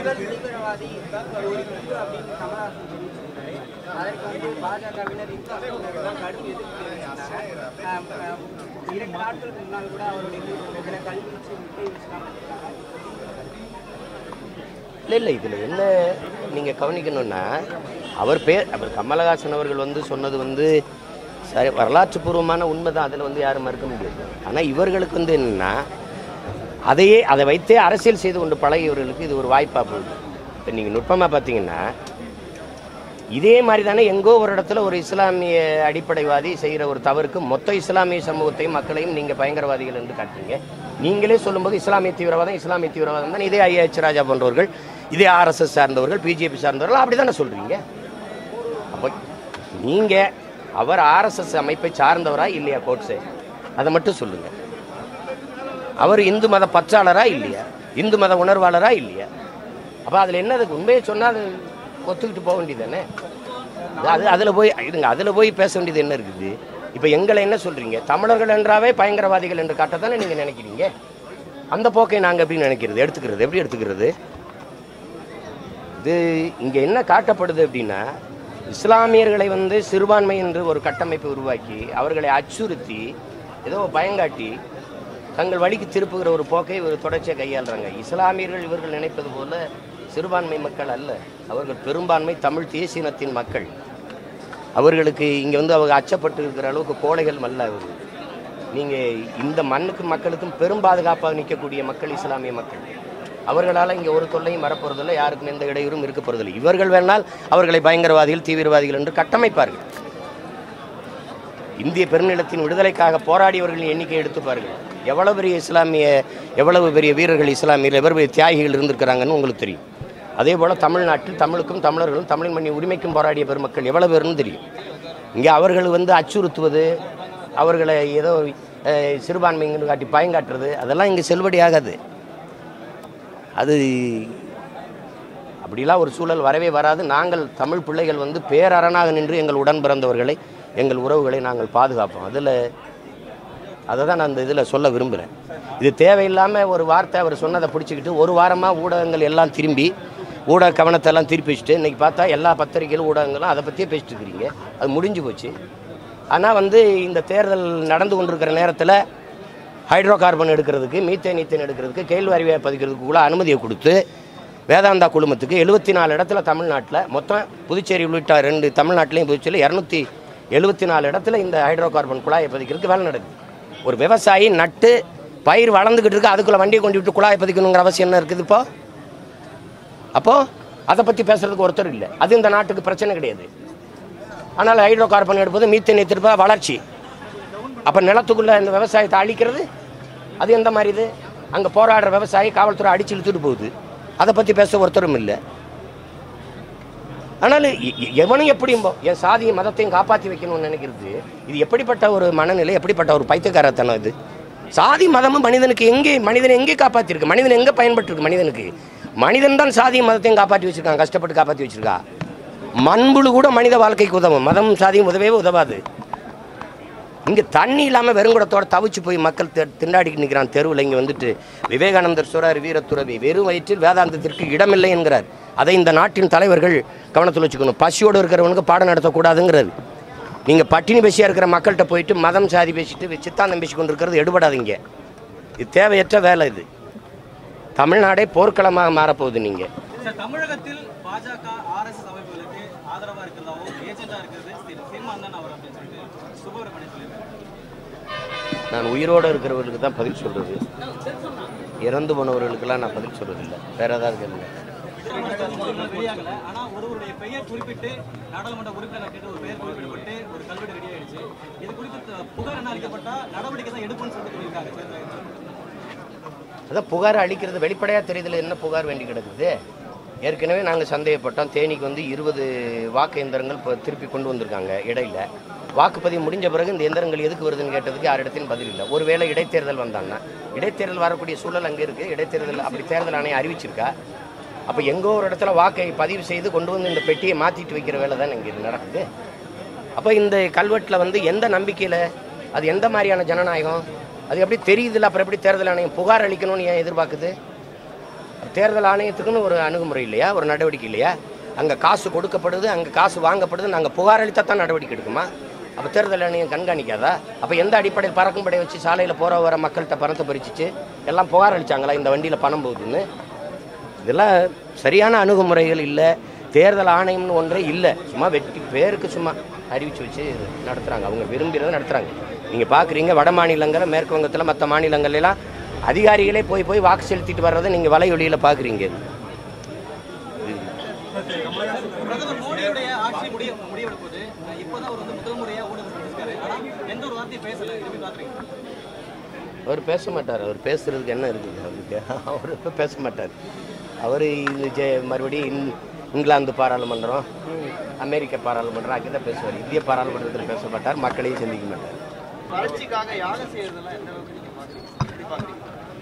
முதல் தீவிரவாதி ஒரு இந்து அப்படின்னு கமலஹாசன் தெரிவிச்சிருக்காரு அதற்கு வந்து பாஜகவினர் இந்து அமைப்பினர்கள் கடும் எதிர்ப்பு தெரிவிச்சிருந்தாங்க ஆம், ஆம், இரண்டு நாட்களுக்கு முன்னால் கூட அவருடைய வீட்டில் கல்வீச்சு முட்டை வச்சுலாம் இல்லை இல்லை இதில் என்ன நீங்கள் கவனிக்கணும்னா அவர் பேர் அவர் கமலஹாசன் அவர்கள் வந்து சொன்னது வந்து சரி வரலாற்று பூர்வமான உண்மை தான் அதில் வந்து யாரும் மறுக்க முடியாது ஆனால் இவர்களுக்கு வந்து என்னென்னா அதையே அதை வைத்தே அரசியல் செய்து கொண்டு பழகியவர்களுக்கு இது ஒரு வாய்ப்பாக போகுது இப்போ நீங்கள் நுட்பமாக பார்த்தீங்கன்னா இதே மாதிரி தானே எங்கோ ஒரு இடத்துல ஒரு இஸ்லாமிய அடிப்படைவாதி செய்கிற ஒரு தவறுக்கு மொத்த இஸ்லாமிய சமூகத்தையும் மக்களையும் நீங்கள் பயங்கரவாதிகள் என்று காட்டுறீங்க நீங்களே சொல்லும்போது இஸ்லாமிய தீவிரவாதம் இஸ்லாமிய தீவிரவாதம் தான் இதே ஐஎச் ராஜா போன்றவர்கள் இதே ஆர்எஸ்எஸ் சார்ந்தவர்கள் பிஜேபி சார்ந்தவர்கள் அப்படி தானே சொல்கிறீங்க அப்போ நீங்கள் அவர் ஆர்எஸ்எஸ் அமைப்பை சார்ந்தவரா இல்லையா கோட்ஸே அதை மட்டும் சொல்லுங்கள் அவர் இந்து மத பற்றாளரா இல்லையா இந்து மத உணர்வாளரா இல்லையா அப்போ அதில் என்ன அதுக்கு உண்மையை சொன்னால் அது ஒத்துக்கிட்டு போக வேண்டியது தானே அது அதில் போய் இருங்க அதில் போய் பேச வேண்டியது என்ன இருக்குது இப்போ எங்களை என்ன சொல்கிறீங்க தமிழர்கள் என்றாவே பயங்கரவாதிகள் என்று காட்டத்தானே நீங்கள் நினைக்கிறீங்க அந்த போக்கை நாங்கள் எப்படி நினைக்கிறது எடுத்துக்கிறது எப்படி எடுத்துக்கிறது இது இங்கே என்ன காட்டப்படுது அப்படின்னா இஸ்லாமியர்களை வந்து சிறுபான்மை என்று ஒரு கட்டமைப்பை உருவாக்கி அவர்களை அச்சுறுத்தி ஏதோ பயங்காட்டி தங்கள் வழிக்கு திருப்புகிற ஒரு போக்கை ஒரு தொடர்ச்சியாக கையாளுறாங்க இஸ்லாமியர்கள் இவர்கள் நினைப்பது போல சிறுபான்மை மக்கள் அல்ல அவர்கள் பெரும்பான்மை தமிழ் தேசியனத்தின் மக்கள் அவர்களுக்கு இங்கே வந்து அவங்க அச்சப்பட்டு இருக்கிற அளவுக்கு கோழைகள் அல்ல அவர் நீங்கள் இந்த மண்ணுக்கும் மக்களுக்கும் பெரும் பாதுகாப்பாக நிற்கக்கூடிய மக்கள் இஸ்லாமிய மக்கள் அவர்களால் இங்கே ஒரு தொல்லையும் வரப்போறதில்லை யாருக்கும் எந்த இடையூறும் இருக்க போறதில்லை இவர்கள் வேணால் அவர்களை பயங்கரவாதிகள் தீவிரவாதிகள் என்று கட்டமைப்பார்கள் இந்திய பெருநிலத்தின் விடுதலைக்காக போராடியவர்களின் எண்ணிக்கை எடுத்து பாருங்கள் எவ்வளவு பெரிய இஸ்லாமிய எவ்வளவு பெரிய வீரர்கள் இஸ்லாமியர் எவ்வளவு பெரிய தியாகிகள் இருந்திருக்கிறாங்கன்னு உங்களுக்கு தெரியும் அதே போல் தமிழ்நாட்டில் தமிழுக்கும் தமிழர்களும் தமிழின் மண்ணின் உரிமைக்கும் போராடிய பெருமக்கள் எவ்வளவு பேருன்னு தெரியும் இங்கே அவர்கள் வந்து அச்சுறுத்துவது அவர்களை ஏதோ அஹ், சிறுபான்மைங்கன்னு காட்டி பயங்காட்டுறது அதெல்லாம் இங்கே செல்லுபடியாகாது அது அப்படிலாம் ஒரு சூழல் வரவே வராது நாங்கள் தமிழ் பிள்ளைகள் வந்து பேரரணாக நின்று எங்கள் உடன் பிறந்தவர்களை எங்கள் உறவுகளை நாங்கள் பாதுகாப்போம் அதில் அதை தான் நான் அந்த இதில் சொல்ல விரும்புகிறேன் இது தேவையில்லாமல் ஒரு வார்த்தை அவர் சொன்னதை பிடிச்சிக்கிட்டு ஒரு வாரமாக ஊடகங்கள் எல்லாம் திரும்பி ஊடக கவனத்தை எல்லாம் திருப்பி வச்சுட்டு இன்றைக்கி பார்த்தா எல்லா பத்திரிகைகளும் ஊடகங்களும் அதை பற்றியே பேசிட்டு இருக்கிறீங்க அது முடிஞ்சு போச்சு ஆனால் வந்து இந்த தேர்தல் நடந்து கொண்டிருக்கிற நேரத்தில் ஹைட்ரோ கார்பன் எடுக்கிறதுக்கு மீத்தேன் ஈத்தேன் எடுக்கிறதுக்கு கேள்வாரியை பதிக்கிறதுக்கு கூட அனுமதியை கொடுத்து வேதாந்தா குழுமத்துக்கு எழுபத்தி நாலு இடத்துல தமிழ்நாட்டில் மொத்தம் புதுச்சேரி உள்ளிட்ட ரெண்டு தமிழ்நாட்டிலையும் புதுச்சேரியில் இரநூத்தி எழுபத்தி நாலு இடத்துல இந்த ஹைட்ரோ கார்பன் குழாயை பதிக்கிறதுக்கு வேலை நடக்குது ஒரு விவசாயி நட்டு பயிர் வளர்ந்துக்கிட்டு இருக்கு அதுக்குள்ளே வண்டியை கொண்டு விட்டு குழாயை பதிக்கணுங்கிற அவசியம் என்ன இருக்குது இப்போ அப்போது அதை பற்றி பேசுறதுக்கு ஒருத்தர் இல்லை அது இந்த நாட்டுக்கு பிரச்சனை கிடையாது ஆனால் ஹைட்ரோ கார்பன் எடுப்பது மீத்தேன் எடுத்திருப்பா வளர்ச்சி அப்போ நிலத்துக்குள்ளே இந்த விவசாயத்தை அழிக்கிறது அது எந்த மாதிரி இது அங்கே போராடுற விவசாயி காவல்துறை அடிச்சு இழுத்துட்டு போகுது அதை பற்றி பேச ஒருத்தரும் இல்லை ஆனால் எ- எ- எவனும் எப்படியும்போ என் சாதியும் மதத்தையும் காப்பாற்றி வைக்கணும்னு நினைக்கிறது இது எப்படிப்பட்ட ஒரு மனநிலை எப்படிப்பட்ட ஒரு பைத்தியக்காரத்தனம் இது சாதி மதமும் மனிதனுக்கு எங்கே மனிதனை எங்கே காப்பாற்றிருக்கு மனிதன் எங்கே பயன்பட்டுருக்கு மனிதனுக்கு மனிதன் தான் சாதியும் மதத்தையும் காப்பாற்றி வச்சிருக்கான் கஷ்டப்பட்டு காப்பாற்றி வச்சிருக்கா மண்புழு கூட மனித வாழ்க்கைக்கு உதவும் மதமும் சாதியும் உதவவே உதவாது இங்கே தண்ணி இல்லாமல் வெறுங்குடத்தோட தவிச்சு போய் மக்கள் தி- திண்டாடிட்டு நிற்கிறான் தெருவில் இங்கே வந்துட்டு விவேகானந்தர் சொல்றார் வீரத்துறவி வெறும் வயிற்றில் வேதாந்தத்திற்கு இடமில்லை என்கிறார் அதை இந்த நாட்டின் தலைவர்கள் கவனத்தில் வச்சுக்கணும் பசியோடு இருக்கிறவனுக்கு பாடம் நடத்தக்கூடாதுங்கிறாரு நீங்கள் பட்டினி பசியாக இருக்கிற மக்கள்கிட்ட போயிட்டு மதம் சாதி பேசிட்டு சித்தாந்தம் பேசி கொண்டு இருக்கிறது எடுபடாதீங்க இது தேவையற்ற வேலை இது தமிழ்நாடே போர்க்களமாக மாறப்போகுது நீங்கள் சார் தமிழகத்தில் பாஜக ஆர்எஸ்எஸ் அமைப்புகளுக்கு ஆதரவா இருக்கிறதாவும் ஏஜென்டா இருக்கிறது திரு சீமான் தான் அவர் அப்படின்னு சொல்லிட்டு சுப்பிரமணியன் சொல்லியிருக்காரு நான் உயிரோடு இருக்கிறவர்களுக்கு தான் பதில் சொல்கிறது இறந்து போனவர்களுக்கெல்லாம் நான் பதில் சொல்கிறதில்ல வேற ஏதாவது கேளுங்க இன்னும் வெளியாகல ஆனா ஒருவருடைய பெயர் குறிப்பிட்டு நாடாளுமன்ற உறுப்பினர் கேட்டு ஒரு பெயர் குறிப்பிடப்பட்டு ஒரு கல்வெட்டு ரெடி ஆயிடுச்சு இது குறித்து த- புகார் என்ன அளிக்கப்பட்டா நடவடிக்கை தான் எடுப்புன்னு சொல்லிட்டு சொல்லியிருக்காங்க தேர்தல் அதான் புகார் அளிக்கிறது வெளிப்படையாக தெரியுதுல என்ன புகார் வேண்டி கிடக்குது ஏற்கனவே நாங்கள் சந்தேகப்பட்டோம் தேனிக்கு வந்து இருபது வாக்கு எந்திரங்கள் இப்போ திருப்பி கொண்டு வந்திருக்காங்க இடையில வாக்குப்பதிவு முடிஞ்ச பிறகு இந்த எந்திரங்கள் எதுக்கு வருதுன்னு கேட்டதுக்கு யாரிடத்திலும் பதில் இல்லை ஒருவேளை இடைத்தேர்தல் வந்தாங்கன்னா இடைத்தேர்தல் வரக்கூடிய சூழல் அங்கே இருக்குது இடைத்தேர்தல் அப்படி தேர்தல் ஆணையம் அறிவிச்சிருக்கா அப்போ எங்கோ ஒரு இடத்துல வாக்கை பதிவு செய்து கொண்டு வந்து இந்த பெட்டியை மாற்றிட்டு வைக்கிற வேலை தான் இங்கே நடக்குது அப்போ இந்த கல்வெட்டில் வந்து எந்த நம்பிக்கையில் அது எந்த மாதிரியான ஜனநாயகம் அது எப்படி தெரியுதுல்ல அப்புறம் எப்படி தேர்தல் ஆணையம் புகார் அளிக்கணும்னு ஏன் எதிர்பார்க்குது தேர்தல் ஆணையத்துக்குன்னு ஒரு அணுகுமுறை இல்லையா ஒரு நடவடிக்கை இல்லையா அங்கே காசு கொடுக்கப்படுது அங்கே காசு வாங்கப்படுது நாங்கள் புகார் அளித்தா தான் நடவடிக்கை எடுக்குமா அப்போ தேர்தல் ஆணையம் கண்காணிக்காதா அப்போ எந்த அடிப்படையில் பறக்கும் படை வச்சு சாலையில் போகிற வர மக்கள்கிட்ட பணத்தை பறிச்சிச்சு எல்லாம் புகார் அளிச்சாங்களா இந்த வண்டியில் பணம் போகுதுன்னு இதெல்லாம் சரியான அணுகுமுறைகள் இல்லை தேர்தல் ஆணையம்னு ஒன்றே இல்லை சும்மா வெட்டி பேருக்கு சும்மா அறிவிச்சு வச்சு நடத்துகிறாங்க அவங்க விரும்புகிறத நடத்துகிறாங்க நீங்கள் பார்க்குறீங்க வட மாநிலங்கள் மேற்கு வங்கத்தில் மற்ற மாநிலங்கள்ல எல்லாம் அதிகாரிகளே போய் போய் வாக்கு செலுத்திட்டு வர்றதை நீங்கள் வலையொலியில் பார்க்குறீங்க பிரதமர் மோடியுடைய ஆட்சி முடிய முடியவிட போது அஹ் இப்போதான் அவர் வந்து முதல் முறையா ஊடகம் சந்திச்சிருக்காரு ஆனா எந்த ஒரு வார்த்தையும் பேசல எப்படி பாக்குறீங்க அவர் பேச மாட்டார் அவர் பேசுறதுக்கு என்ன இருக்குது அவருக்கு அவர் இப்ப பேச மாட்டார் அவர் இது ஜெ- மறுபடியும் இங்- இங்கிலாந்து பாராளுமன்றம் அமெரிக்க பாராளுமன்றம் அங்கே தான் பேசுவார் இந்திய பாராளுமன்றத்தில் பேச மாட்டார் மக்களையும் சந்திக்க மாட்டார் வளர்ச்சிக்காக யாகம் செய்யறதெல்லாம் எந்த அளவுக்கு நீங்க பாக்குறீங்க எப்படி பாக்குறீங்க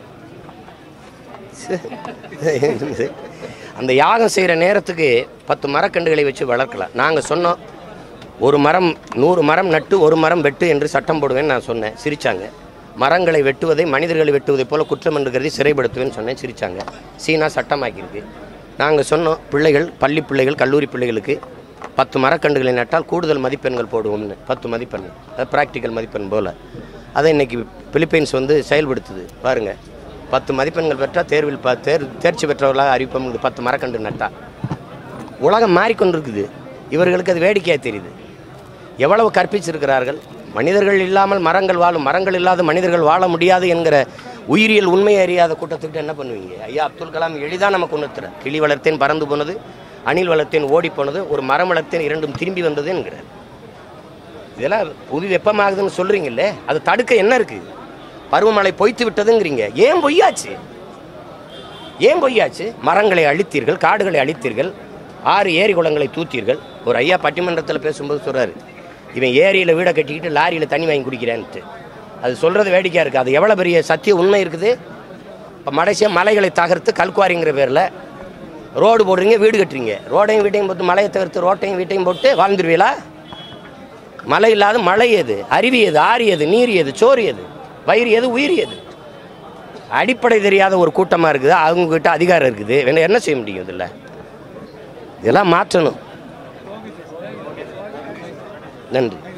அந்த யாகம் செய்கிற நேரத்துக்கு பத்து மரக்கன்றுகளை வச்சு வளர்க்கலாம் நாங்கள் சொன்னோம் ஒரு மரம் நூறு மரம் நட்டு ஒரு மரம் வெட்டு என்று சட்டம் போடுவேன்னு நான் சொன்னேன் சிரிச்சாங்க மரங்களை வெட்டுவதை மனிதர்களை வெட்டுவதை போல குற்றம் என்று கருதி சிறைப்படுத்துவேன்னு சொன்னேன் சிரிச்சாங்க சீனா சட்டமாக்கியிருக்கு நாங்கள் சொன்னோம் பிள்ளைகள் பள்ளி பிள்ளைகள் கல்லூரி பிள்ளைகளுக்கு பத்து மரக்கன்றுகளை நட்டால் கூடுதல் மதிப்பெண்கள் போடுவோம்னு பத்து மதிப்பெண் அது ப்ராக்டிக்கல் மதிப்பெண் போல் அதை இன்னைக்கு பிலிப்பைன்ஸ் வந்து செயல்படுத்துது பாருங்கள் பத்து மதிப்பெண்கள் பெற்றால் தேர்வில் ப தேர் தேர்ச்சி பெற்றவர்களாக அறிவிப்போம் இது பத்து மரக்கன்று நட்டா உலகம் மாறிக்கொண்டிருக்குது இவர்களுக்கு அது வேடிக்கையாக தெரியுது எவ்வளவு கற்பிச்சிருக்கிறார்கள் மனிதர்கள் இல்லாமல் மரங்கள் வாழும் மரங்கள் இல்லாத மனிதர்கள் வாழ முடியாது என்கிற உயிரியல் உண்மையை அறியாத கூட்டத்துக்கிட்ட என்ன பண்ணுவீங்க ஐயா அப்துல் கலாம் எளிதாக நமக்கு உணர்த்துற கிளி வளர்த்தேன் பறந்து போனது அணில் வளர்த்தேன் ஓடி போனது ஒரு மரம் வளர்த்தேன் இரண்டும் திரும்பி வந்தது என்கிறார் இதெல்லாம் புவி வெப்பமாகுதுன்னு சொல்கிறீங்களே அது தடுக்க என்ன இருக்குது பருவமழை பொய்த்து விட்டதுங்கிறீங்க ஏன் பொய்யாச்சு ஏன் பொய்யாச்சு மரங்களை அழித்தீர்கள் காடுகளை அழித்தீர்கள் ஆறு ஏரி குளங்களை தூத்தீர்கள் ஒரு ஐயா பட்டிமன்றத்தில் பேசும்போது சொல்கிறாரு இவன் ஏரியில் வீடை கட்டிக்கிட்டு லாரியில் தண்ணி வாங்கி குடிக்கிறேன்ட்டு அது சொல்கிறது வேடிக்கையாக இருக்குது அது எவ்வளோ பெரிய சத்திய உண்மை இருக்குது இப்போ மடைசியாக மலைகளை தகர்த்து கல்குவாரிங்கிற பேரில் ரோடு போடுறீங்க வீடு கட்டுறீங்க ரோடையும் வீட்டையும் போட்டு மலையை தகர்த்து ரோட்டையும் வீட்டையும் போட்டு வாழ்ந்துருவீங்களா மழை இல்லாத மழை எது அருவி எது ஆறு எது நீர் எது சோறு எது வயிறு எது உயிர் எது அடிப்படை தெரியாத ஒரு கூட்டமாக இருக்குது அவங்கக்கிட்ட அதிகாரம் இருக்குது வேணும் என்ன செய்ய முடியும் இதில் இதெல்லாம் மாற்றணும் நன்றி